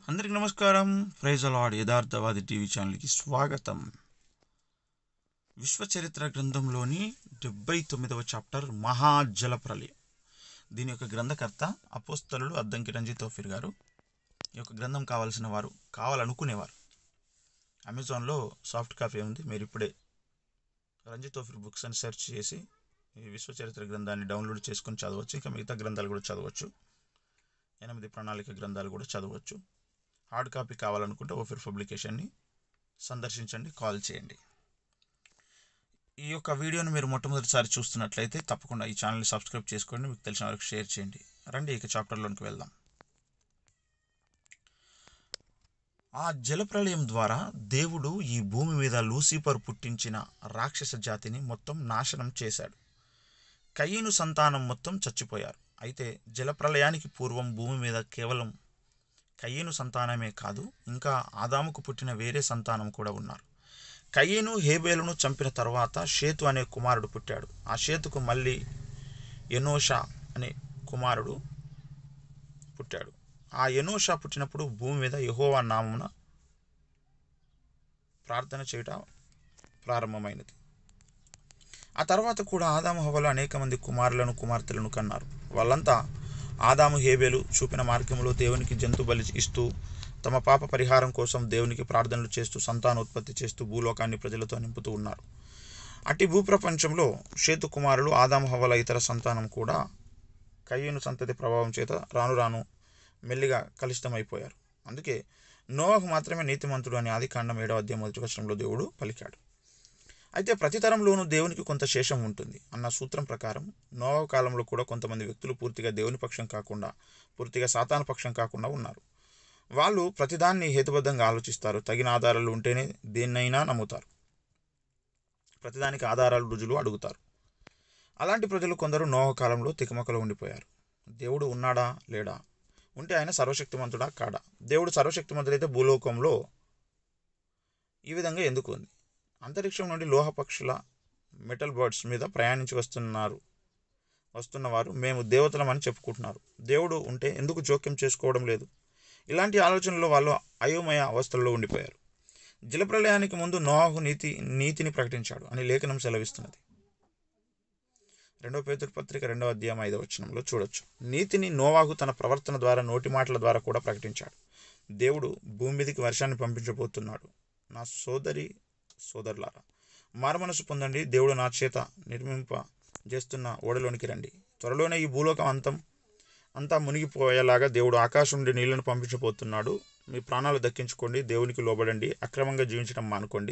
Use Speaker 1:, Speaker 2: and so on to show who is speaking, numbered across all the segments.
Speaker 1: అందరికి నమస్కారం ప్రైజ్ అలాడ్ యథార్థవాది టీవీ ఛానల్కి స్వాగతం విశ్వ చరిత్ర గ్రంథంలోని డెబ్బై తొమ్మిదవ చాప్టర్ మహాజల ప్రళయం దీని యొక్క గ్రంథకర్త అపోస్తలుడు అద్దంకి రంజిత్ తోఫిర్ గారు ఈ యొక్క గ్రంథం కావాల్సిన వారు కావాలనుకునేవారు అమెజాన్లో సాఫ్ట్ కాపీ ఉంది మీరు ఇప్పుడే రంజిత్ తోఫిర్ బుక్స్ అని సెర్చ్ చేసి ఈ విశ్వ చరిత్ర గ్రంథాన్ని డౌన్లోడ్ చేసుకొని చదవచ్చు ఇంకా మిగతా గ్రంథాలు కూడా చదవచ్చు ఎనిమిది ప్రణాళిక గ్రంథాలు కూడా చదవచ్చు హార్డ్ కాపీ కావాలనుకుంటే ఓఫిర్ పబ్లికేషన్ని సందర్శించండి కాల్ చేయండి ఈ యొక్క వీడియోని మీరు మొట్టమొదటిసారి చూస్తున్నట్లయితే తప్పకుండా ఈ ఛానల్ని సబ్స్క్రైబ్ చేసుకోండి మీకు తెలిసిన వరకు షేర్ చేయండి రండి ఇక చాప్టర్లోనికి వెళ్దాం ఆ జలప్రళయం ద్వారా దేవుడు ఈ భూమి మీద లూసిఫర్ పుట్టించిన రాక్షస జాతిని మొత్తం నాశనం చేశాడు కయ్యను సంతానం మొత్తం చచ్చిపోయారు అయితే జలప్రళయానికి పూర్వం భూమి మీద కేవలం కయ్యను సంతానమే కాదు ఇంకా ఆదాముకు పుట్టిన వేరే సంతానం కూడా ఉన్నారు కయ్యను హేబేలును చంపిన తర్వాత షేతు అనే కుమారుడు పుట్టాడు ఆ షేతుకు మళ్ళీ ఎనోషా అనే కుమారుడు పుట్టాడు ఆ ఎనోషా పుట్టినప్పుడు భూమి మీద యహోవా నామమున ప్రార్థన చేయటం ప్రారంభమైనది ఆ తర్వాత కూడా ఆదాము హవలు అనేక మంది కుమారులను కుమార్తెలను కన్నారు వాళ్ళంతా ఆదాము హేబేలు చూపిన మార్గంలో దేవునికి జంతు బలి ఇస్తూ తమ పాప పరిహారం కోసం దేవునికి ప్రార్థనలు చేస్తూ సంతానోత్పత్తి చేస్తూ భూలోకాన్ని ప్రజలతో నింపుతూ ఉన్నారు అట్టి భూప్రపంచంలో షేతు కుమారులు ఆదాము హవల ఇతర సంతానం కూడా కయ్యను సంతతి ప్రభావం చేత రాను రాను మెల్లిగా కలుషితమైపోయారు అందుకే నోవాహు మాత్రమే నీతిమంతుడు అని ఆది కాండం ఏడవ అధ్యాయం మొదటి వచనంలో దేవుడు పలికాడు అయితే ప్రతి తరంలోనూ దేవునికి కొంత శేషం ఉంటుంది అన్న సూత్రం ప్రకారం నోవ కాలంలో కూడా కొంతమంది వ్యక్తులు పూర్తిగా దేవుని పక్షం కాకుండా పూర్తిగా సాతాను పక్షం కాకుండా ఉన్నారు వాళ్ళు ప్రతిదాన్ని హేతుబద్ధంగా ఆలోచిస్తారు తగిన ఆధారాలు ఉంటేనే దేన్నైనా నమ్ముతారు ప్రతిదానికి ఆధారాలు రుజులు అడుగుతారు అలాంటి ప్రజలు కొందరు నోవ కాలంలో తికమకలో ఉండిపోయారు దేవుడు ఉన్నాడా లేడా ఉంటే ఆయన సర్వశక్తిమంతుడా కాడా దేవుడు సర్వశక్తిమంతుడైతే భూలోకంలో ఈ విధంగా ఎందుకు ఉంది అంతరిక్షం నుండి లోహ పక్షుల మెటల్ బర్డ్స్ మీద ప్రయాణించి వస్తున్నారు వస్తున్నవారు మేము దేవతలమని చెప్పుకుంటున్నారు దేవుడు ఉంటే ఎందుకు జోక్యం చేసుకోవడం లేదు ఇలాంటి ఆలోచనలో వాళ్ళు అయోమయ అవస్థల్లో ఉండిపోయారు జలప్రలయానికి ముందు నోవాహు నీతి నీతిని ప్రకటించాడు అని లేఖనం సెలవిస్తున్నది రెండవ పేతురు పత్రిక రెండవ అధ్యాయం ఐదవ వచనంలో చూడొచ్చు నీతిని నోవాహు తన ప్రవర్తన ద్వారా నోటి మాటల ద్వారా కూడా ప్రకటించాడు దేవుడు భూమి మీదకి వర్షాన్ని పంపించబోతున్నాడు నా సోదరి సోదరులారా మారమనసు పొందండి దేవుడు నా చేత నిర్మింప చేస్తున్న ఓడలోనికి రండి త్వరలోనే ఈ భూలోకం అంతం అంతా మునిగిపోయేలాగా దేవుడు ఆకాశం నుండి నీళ్లను పంపించబోతున్నాడు మీ ప్రాణాలు దక్కించుకోండి దేవునికి లోబడండి అక్రమంగా జీవించడం మానుకోండి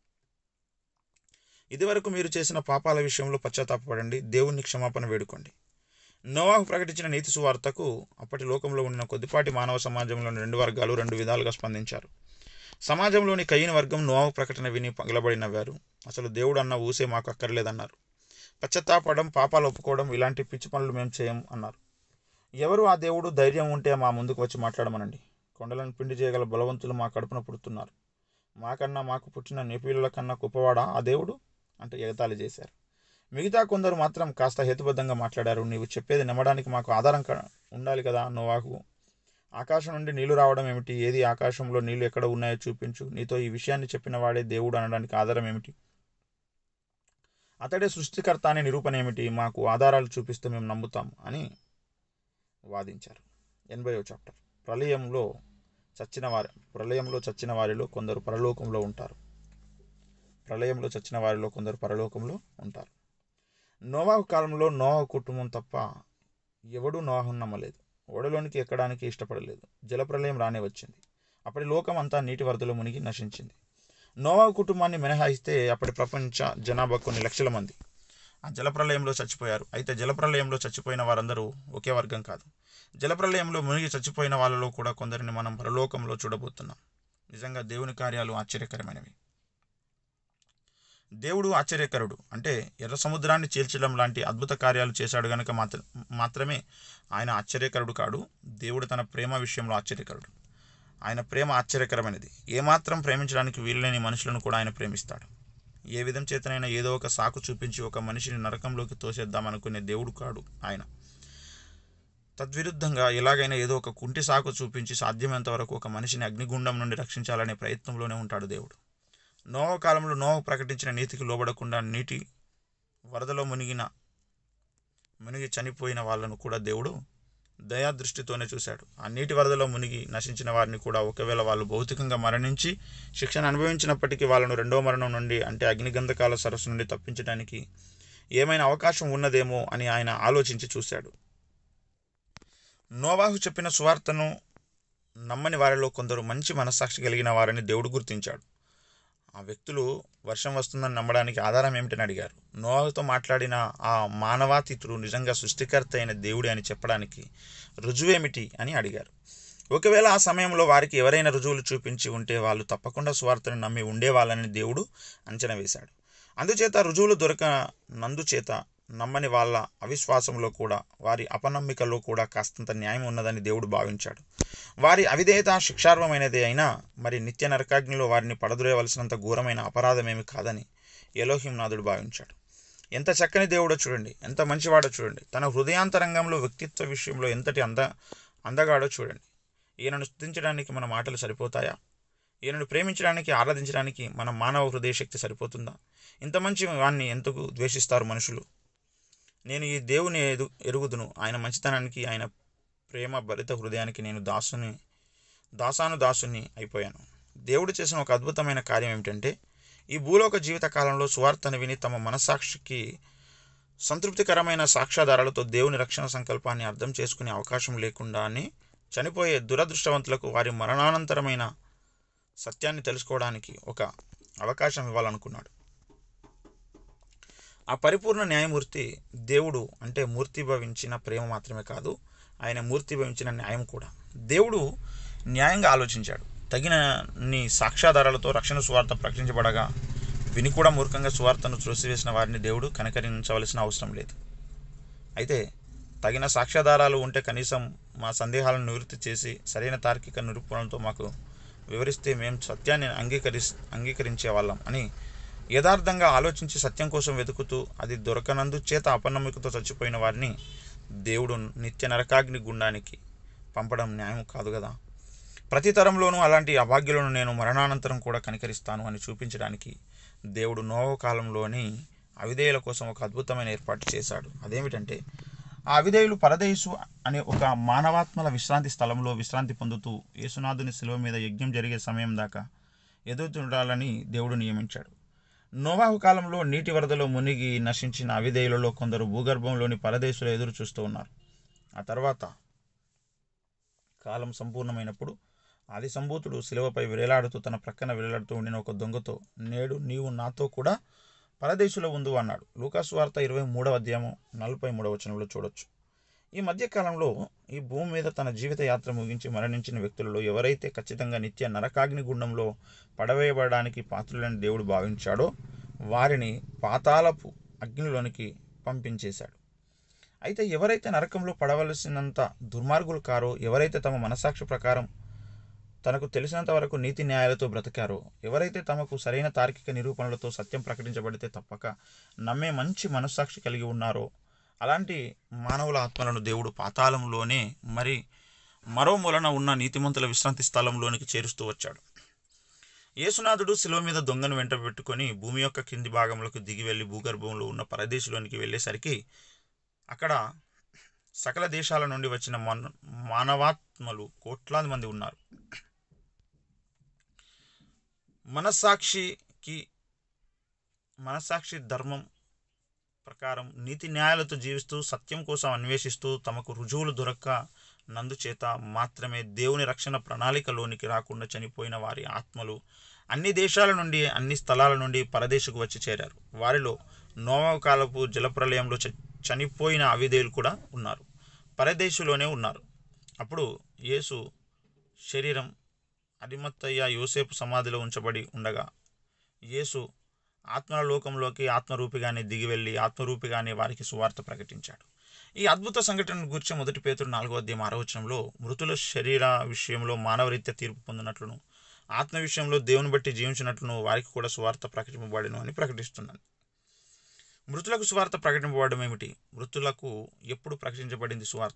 Speaker 1: ఇదివరకు మీరు చేసిన పాపాల విషయంలో పశ్చాత్తాపడండి దేవుణ్ణి క్షమాపణ వేడుకోండి నోవాహు ప్రకటించిన నీతి సువార్తకు అప్పటి లోకంలో ఉన్న కొద్దిపాటి మానవ సమాజంలోని రెండు వర్గాలు రెండు విధాలుగా స్పందించారు సమాజంలోని కయ్యిన వర్గం నోవాహు ప్రకటన విని పగలబడి నవ్వారు అసలు దేవుడు అన్న ఊసే మాకు అక్కర్లేదన్నారు పశ్చాత్తాపడం పాపాలు ఒప్పుకోవడం ఇలాంటి పిచ్చి పనులు మేము చేయం అన్నారు ఎవరు ఆ దేవుడు ధైర్యం ఉంటే మా ముందుకు వచ్చి మాట్లాడమనండి కొండలను పిండి చేయగల బలవంతులు మా కడుపున పుడుతున్నారు మాకన్నా మాకు పుట్టిన నేపిల్ల కన్నా గొప్పవాడా ఆ దేవుడు అంటే ఎగతాళి చేశారు మిగతా కొందరు మాత్రం కాస్త హేతుబద్ధంగా మాట్లాడారు నీవు చెప్పేది నమ్మడానికి మాకు ఆధారం క- ఉండాలి కదా నోవాకు ఆకాశం నుండి నీళ్లు రావడం ఏమిటి ఏది ఆకాశంలో నీళ్లు ఎక్కడ ఉన్నాయో చూపించు నీతో ఈ విషయాన్ని చెప్పిన వాడే దేవుడు అనడానికి ఆధారం ఏమిటి అతడే సృష్టికర్త అనే నిరూపణ ఏమిటి మాకు ఆధారాలు చూపిస్తే మేము నమ్ముతాం అని వాదించారు ఎనభైవ చాప్టర్ ప్రళయంలో చచ్చిన వారి ప్రళయంలో చచ్చిన వారిలో కొందరు పరలోకంలో ఉంటారు ప్రళయంలో చచ్చిన వారిలో కొందరు పరలోకంలో ఉంటారు నోవాహు కాలంలో నోవాహు కుటుంబం తప్ప ఎవడూ నోవాహును నమ్మలేదు ఓడలోనికి ఎక్కడానికి ఇష్టపడలేదు జలప్రలయం రానే వచ్చింది అప్పటి లోకం అంతా నీటి వరదలో మునిగి నశించింది నోవాహు కుటుంబాన్ని మినహాయిస్తే అప్పటి ప్రపంచ జనాభా కొన్ని లక్షల మంది ఆ జలప్రలయంలో చచ్చిపోయారు అయితే జలప్రలయంలో చచ్చిపోయిన వారందరూ ఒకే వర్గం కాదు జలప్రలయంలో మునిగి చచ్చిపోయిన వాళ్ళలో కూడా కొందరిని మనం పరలోకంలో చూడబోతున్నాం నిజంగా దేవుని కార్యాలు ఆశ్చర్యకరమైనవి దేవుడు ఆశ్చర్యకరుడు అంటే ఎర్ర సముద్రాన్ని చీల్చడం లాంటి అద్భుత కార్యాలు చేశాడు గనుక మాత్ర మాత్రమే ఆయన ఆశ్చర్యకరుడు కాడు దేవుడు తన ప్రేమ విషయంలో ఆశ్చర్యకరుడు ఆయన ప్రేమ ఆశ్చర్యకరమైనది ఏమాత్రం ప్రేమించడానికి వీలులేని మనుషులను కూడా ఆయన ప్రేమిస్తాడు ఏ విధం చేతనైనా ఏదో ఒక సాకు చూపించి ఒక మనిషిని నరకంలోకి తోసేద్దామనుకునే దేవుడు కాడు ఆయన తద్విరుద్ధంగా ఎలాగైనా ఏదో ఒక కుంటి సాకు చూపించి సాధ్యమైనంత వరకు ఒక మనిషిని అగ్నిగుండం నుండి రక్షించాలనే ప్రయత్నంలోనే ఉంటాడు దేవుడు నోవ కాలంలో నోవ ప్రకటించిన నీతికి లోబడకుండా నీటి వరదలో మునిగిన మునిగి చనిపోయిన వాళ్ళను కూడా దేవుడు దయాదృష్టితోనే చూశాడు ఆ నీటి వరదలో మునిగి నశించిన వారిని కూడా ఒకవేళ వాళ్ళు భౌతికంగా మరణించి శిక్షణ అనుభవించినప్పటికీ వాళ్ళను రెండో మరణం నుండి అంటే అగ్నిగంధకాల సరస్సు నుండి తప్పించడానికి ఏమైనా అవకాశం ఉన్నదేమో అని ఆయన ఆలోచించి చూశాడు నోవాహు చెప్పిన సువార్తను నమ్మని వారిలో కొందరు మంచి మనస్సాక్షి కలిగిన వారని దేవుడు గుర్తించాడు ఆ వ్యక్తులు వర్షం వస్తుందని నమ్మడానికి ఆధారం ఏమిటని అడిగారు నోవాహుతో మాట్లాడిన ఆ మానవాతీతుడు నిజంగా సృష్టికర్త అయిన దేవుడే అని చెప్పడానికి రుజువేమిటి అని అడిగారు ఒకవేళ ఆ సమయంలో వారికి ఎవరైనా రుజువులు చూపించి ఉంటే వాళ్ళు తప్పకుండా సువార్తను నమ్మి ఉండేవాళ్ళని దేవుడు అంచనా వేశాడు అందుచేత రుజువులు దొరక నందుచేత నమ్మని వాళ్ళ అవిశ్వాసంలో కూడా వారి అపనమ్మికలో కూడా కాస్తంత న్యాయం ఉన్నదని దేవుడు భావించాడు వారి అవిధేయత శిక్షార్హమైనదే అయినా మరి నిత్య నరకాగ్నిలో వారిని పడదురేయవలసినంత ఘోరమైన అపరాధమేమి కాదని ఎలోహిం నాథుడు భావించాడు ఎంత చక్కని దేవుడో చూడండి ఎంత మంచివాడో చూడండి తన హృదయాంతరంగంలో వ్యక్తిత్వ విషయంలో ఎంతటి అంద అందగాడో చూడండి ఈయనను స్థుతించడానికి మన మాటలు సరిపోతాయా ఈయనను ప్రేమించడానికి ఆరాధించడానికి మన మానవ హృదయ శక్తి సరిపోతుందా ఇంత మంచి వాణ్ణి ఎందుకు ద్వేషిస్తారు మనుషులు నేను ఈ దేవుని ఎదు ఎరుగుదును ఆయన మంచితనానికి ఆయన ప్రేమ భరిత హృదయానికి నేను దాసుని దాసాను దాసుని అయిపోయాను దేవుడు చేసిన ఒక అద్భుతమైన కార్యం ఏమిటంటే ఈ భూలోక జీవిత కాలంలో సువార్తను విని తమ మనస్సాక్షికి సంతృప్తికరమైన సాక్ష్యాధారాలతో దేవుని రక్షణ సంకల్పాన్ని అర్థం చేసుకునే అవకాశం లేకుండానే చనిపోయే దురదృష్టవంతులకు వారి మరణానంతరమైన సత్యాన్ని తెలుసుకోవడానికి ఒక అవకాశం ఇవ్వాలనుకున్నాడు ఆ పరిపూర్ణ న్యాయమూర్తి దేవుడు అంటే మూర్తిభవించిన ప్రేమ మాత్రమే కాదు ఆయన మూర్తిభవించిన న్యాయం కూడా దేవుడు న్యాయంగా ఆలోచించాడు తగిన నీ సాక్ష్యాధారాలతో రక్షణ సువార్త ప్రకటించబడగా విని కూడా మూర్ఖంగా సువార్తను త్రోసివేసిన వారిని దేవుడు కనకరించవలసిన అవసరం లేదు అయితే తగిన సాక్ష్యాధారాలు ఉంటే కనీసం మా సందేహాలను నివృత్తి చేసి సరైన తార్కిక నిరూపణలతో మాకు వివరిస్తే మేము సత్యాన్ని అంగీకరి అంగీకరించే వాళ్ళం అని యథార్థంగా ఆలోచించి సత్యం కోసం వెతుకుతూ అది దొరకనందు చేత అపనమ్మికతో చచ్చిపోయిన వారిని దేవుడు నిత్య నరకాగ్ని గుండానికి పంపడం న్యాయం కాదు కదా ప్రతి తరంలోనూ అలాంటి అభాగ్యులను నేను మరణానంతరం కూడా కనికరిస్తాను అని చూపించడానికి దేవుడు నోవ కాలంలోని అవిధేయుల కోసం ఒక అద్భుతమైన ఏర్పాటు చేశాడు అదేమిటంటే ఆ అవిధేయులు పరదేశు అనే ఒక మానవాత్మల విశ్రాంతి స్థలంలో విశ్రాంతి పొందుతూ యేసునాథుని శిలువ మీద యజ్ఞం జరిగే సమయం దాకా ఎదుగుతుండాలని దేవుడు నియమించాడు నోవాహు కాలంలో నీటి వరదలో మునిగి నశించిన అవిధేయులలో కొందరు భూగర్భంలోని పరదేశులు ఎదురు చూస్తూ ఉన్నారు ఆ తర్వాత కాలం సంపూర్ణమైనప్పుడు ఆది సంభూతుడు శిలువపై వేలాడుతూ తన ప్రక్కన వేలాడుతూ ఉండిన ఒక దొంగతో నేడు నీవు నాతో కూడా పరదేశులో ఉండు అన్నాడు లూకాసు వార్త ఇరవై మూడవ అధ్యాయం నలభై మూడవ వచనంలో చూడొచ్చు ఈ మధ్యకాలంలో ఈ భూమి మీద తన జీవిత యాత్ర ముగించి మరణించిన వ్యక్తులలో ఎవరైతే ఖచ్చితంగా నిత్య నరకాగ్ని గుండంలో పడవేయబడడానికి పాత్రులని దేవుడు భావించాడో వారిని పాతాళపు అగ్నిలోనికి పంపించేశాడు అయితే ఎవరైతే నరకంలో పడవలసినంత దుర్మార్గులు కారో ఎవరైతే తమ మనసాక్షి ప్రకారం తనకు తెలిసినంత వరకు నీతి న్యాయాలతో బ్రతికారో ఎవరైతే తమకు సరైన తార్కిక నిరూపణలతో సత్యం ప్రకటించబడితే తప్పక నమ్మే మంచి మనస్సాక్షి కలిగి ఉన్నారో అలాంటి మానవుల ఆత్మలను దేవుడు పాతాళంలోనే మరి మరో మూలన ఉన్న నీతిమంతుల విశ్రాంతి స్థలంలోనికి చేరుస్తూ వచ్చాడు యేసునాథుడు శిలువ మీద దొంగను వెంట పెట్టుకొని భూమి యొక్క కింది భాగంలోకి దిగి వెళ్ళి భూగర్భంలో ఉన్న పరదేశంలోనికి వెళ్ళేసరికి అక్కడ సకల దేశాల నుండి వచ్చిన మన మానవాత్మలు కోట్లాది మంది ఉన్నారు మనస్సాక్షికి మనస్సాక్షి ధర్మం ప్రకారం నీతి న్యాయాలతో జీవిస్తూ సత్యం కోసం అన్వేషిస్తూ తమకు రుజువులు దొరక్క నందుచేత మాత్రమే దేవుని రక్షణ ప్రణాళికలోనికి రాకుండా చనిపోయిన వారి ఆత్మలు అన్ని దేశాల నుండి అన్ని స్థలాల నుండి పరదేశకు వచ్చి చేరారు వారిలో నోమకాలపు జలప్రలయంలో చ చనిపోయిన అవిధేయులు కూడా ఉన్నారు పరదేశులోనే ఉన్నారు అప్పుడు యేసు శరీరం అరిమత్తయ్య యోసేపు సమాధిలో ఉంచబడి ఉండగా యేసు ఆత్మల లోకంలోకి ఆత్మరూపిగానే దిగి వెళ్ళి ఆత్మరూపిగానే వారికి సువార్త ప్రకటించాడు ఈ అద్భుత సంఘటన గురించి మొదటి పేతుడు నాలుగో అధ్యాయం ఆరవచనంలో మృతుల శరీర విషయంలో మానవరీత్యా తీర్పు పొందినట్లును ఆత్మ విషయంలో దేవుని బట్టి జీవించినట్లును వారికి కూడా సువార్త ప్రకటింపబడిను అని ప్రకటిస్తున్నాను మృతులకు సువార్త ప్రకటింపబడడం ఏమిటి మృతులకు ఎప్పుడు ప్రకటించబడింది సువార్త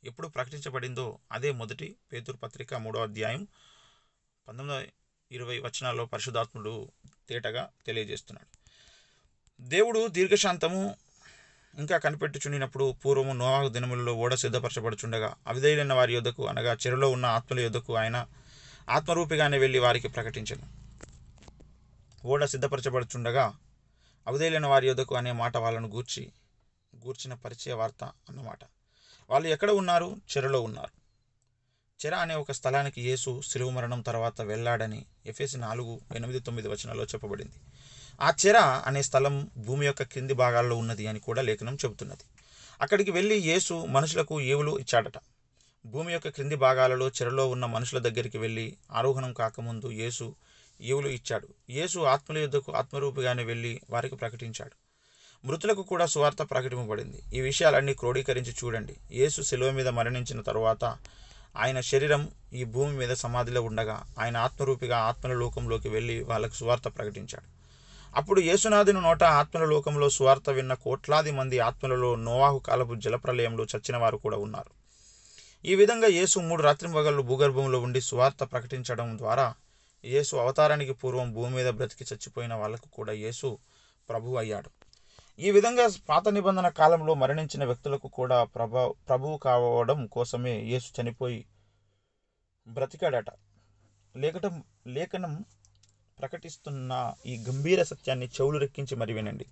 Speaker 1: ఎప్పుడు ప్రకటించబడిందో అదే మొదటి పేతురు పత్రిక మూడో అధ్యాయం పంతొమ్మిది ఇరవై వచనాల్లో పరిశుధాత్ముడు తేటగా తెలియజేస్తున్నాడు దేవుడు దీర్ఘశాంతము ఇంకా కనిపెట్టుచుండినప్పుడు పూర్వము నోవాహు దినములలో ఓడ సిద్ధపరచబడుచుండగా అవిధేయులైన వారి యొద్దకు అనగా చెరులో ఉన్న ఆత్మల యొద్దకు ఆయన ఆత్మరూపిగానే వెళ్ళి వారికి ప్రకటించను ఓడ సిద్ధపరచబడుచుండగా అవిధేయులైన వారి యొద్దకు అనే మాట వాళ్ళను గూర్చి గూర్చిన పరిచయ వార్త అన్నమాట వాళ్ళు ఎక్కడ ఉన్నారు చెరలో ఉన్నారు చెర అనే ఒక స్థలానికి యేసు శిలువ మరణం తర్వాత వెళ్ళాడని ఎఫ్ఎసి నాలుగు ఎనిమిది తొమ్మిది వచనాల్లో చెప్పబడింది ఆ చెర అనే స్థలం భూమి యొక్క క్రింది భాగాల్లో ఉన్నది అని కూడా లేఖనం చెబుతున్నది అక్కడికి వెళ్ళి యేసు మనుషులకు ఏవులు ఇచ్చాడట భూమి యొక్క క్రింది భాగాలలో చెరలో ఉన్న మనుషుల దగ్గరికి వెళ్ళి ఆరోహణం కాకముందు యేసు ఈవులు ఇచ్చాడు యేసు ఆత్మల యుద్ధకు ఆత్మరూపిగానే వెళ్ళి వారికి ప్రకటించాడు మృతులకు కూడా సువార్త ప్రకటింపబడింది ఈ విషయాలన్నీ క్రోడీకరించి చూడండి యేసు శిలువ మీద మరణించిన తరువాత ఆయన శరీరం ఈ భూమి మీద సమాధిలో ఉండగా ఆయన ఆత్మరూపిగా ఆత్మల లోకంలోకి వెళ్ళి వాళ్ళకు సువార్త ప్రకటించాడు అప్పుడు యేసునాథుని నోట ఆత్మల లోకంలో సువార్త విన్న కోట్లాది మంది ఆత్మలలో నోవాహు కాలపు జలప్రలయంలో చచ్చిన వారు కూడా ఉన్నారు ఈ విధంగా యేసు మూడు రాత్రింబగళ్ళు భూగర్భంలో ఉండి సువార్త ప్రకటించడం ద్వారా యేసు అవతారానికి పూర్వం భూమి మీద బ్రతికి చచ్చిపోయిన వాళ్ళకు కూడా యేసు ప్రభు అయ్యాడు ఈ విధంగా పాత నిబంధన కాలంలో మరణించిన వ్యక్తులకు కూడా ప్రభ ప్రభువు కావడం కోసమే యేసు చనిపోయి బ్రతికాడట లేఖటం లేఖనం ప్రకటిస్తున్న ఈ గంభీర సత్యాన్ని చెవులు రెక్కించి మరి వినండి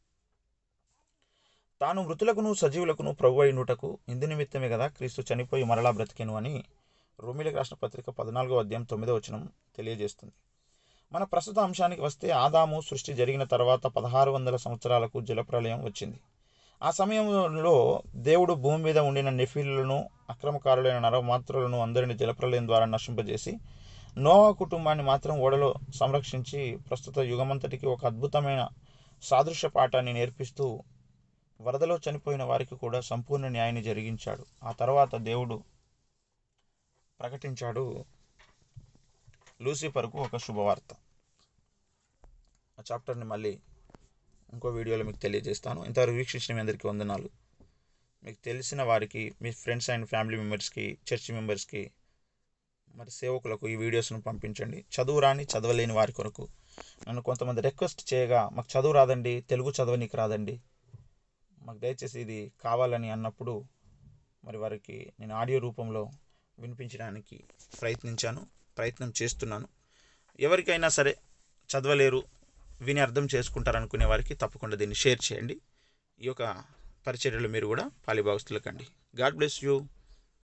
Speaker 1: తాను మృతులకును సజీవులకును ప్రభు అయినుటకు ఇందు నిమిత్తమే కదా క్రీస్తు చనిపోయి మరలా బ్రతికెను అని రోమిలకు రాసిన పత్రిక పద్నాలుగో అధ్యాయం తొమ్మిదో వచనం తెలియజేస్తుంది మన ప్రస్తుత అంశానికి వస్తే ఆదాము సృష్టి జరిగిన తర్వాత పదహారు వందల సంవత్సరాలకు జలప్రలయం వచ్చింది ఆ సమయంలో దేవుడు భూమి మీద ఉండిన నెఫీలను అక్రమకారులైన నరమాత్రులను అందరిని జలప్రలయం ద్వారా నశింపజేసి నోవా కుటుంబాన్ని మాత్రం ఓడలో సంరక్షించి ప్రస్తుత యుగమంతటికి ఒక అద్భుతమైన సాదృశ్య పాఠాన్ని నేర్పిస్తూ వరదలో చనిపోయిన వారికి కూడా సంపూర్ణ న్యాయాన్ని జరిగించాడు ఆ తర్వాత దేవుడు ప్రకటించాడు లూసిఫర్కు ఒక శుభవార్త ఆ చాప్టర్ని మళ్ళీ ఇంకో వీడియోలో మీకు తెలియజేస్తాను ఇంతవరకు వీక్షించిన మీ అందరికీ వందనాలు మీకు తెలిసిన వారికి మీ ఫ్రెండ్స్ అండ్ ఫ్యామిలీ మెంబర్స్కి చర్చ్ మెంబర్స్కి మరి సేవకులకు ఈ వీడియోస్ను పంపించండి చదువు రాని చదవలేని వారి కొరకు నన్ను కొంతమంది రిక్వెస్ట్ చేయగా మాకు చదువు రాదండి తెలుగు చదవనీకి రాదండి మాకు దయచేసి ఇది కావాలని అన్నప్పుడు మరి వారికి నేను ఆడియో రూపంలో వినిపించడానికి ప్రయత్నించాను ప్రయత్నం చేస్తున్నాను ఎవరికైనా సరే చదవలేరు విని అర్థం చేసుకుంటారనుకునే వారికి తప్పకుండా దీన్ని షేర్ చేయండి ఈ యొక్క పరిచర్యలు మీరు కూడా పాలిభాగస్తులకండి గాడ్ బ్లెస్ యూ